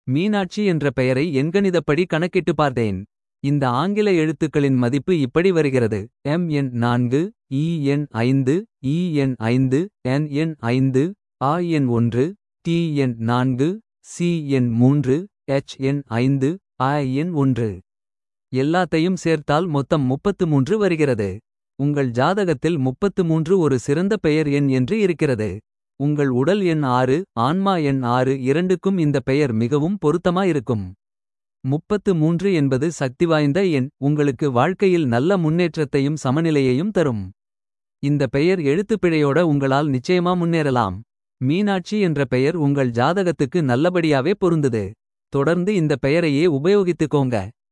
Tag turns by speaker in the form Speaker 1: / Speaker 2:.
Speaker 1: மீனாட்சி என்ற பெயரை எண்கணிதப்படி கணக்கிட்டு பார்த்தேன். இந்த ஆங்கில எழுத்துக்களின் மதிப்பு இப்படி வருகிறது. எம் எண் நான்கு இ எண் ஐந்து இ எண் ஐந்து என் எண் ஐந்து ஆ எண் ஒன்று டி எண் நான்கு சி எண் மூன்று எச் எண் ஐந்து ஆ எண் ஒன்று. எல்லாத்தையும் சேர்த்தால் மொத்தம் முப்பத்து மூன்று வருகிறது. உங்கள் ஜாதகத்தில் முப்பத்து மூன்று ஒரு சிறந்த பெயர் எண் என்று இருக்கிறது. உங்கள் உடல் எண் ஆறு ஆன்மா எண் ஆறு இரண்டுக்கும் இந்த பெயர் மிகவும் பொருத்தமா இருக்கும். முப்பத்து மூன்று என்பது சக்திவாய்ந்த எண் உங்களுக்கு வாழ்க்கையில் நல்ல முன்னேற்றத்தையும் சமநிலையையும் தரும். இந்த பெயர் எழுத்துப்பிழையோட உங்களால் நிச்சயமா முன்னேறலாம். மீனாட்சி என்ற பெயர் உங்கள் ஜாதகத்துக்கு நல்லபடியாவே பொருந்துது. தொடர்ந்து இந்த பெயரையே உபயோகித்துக்கோங்க.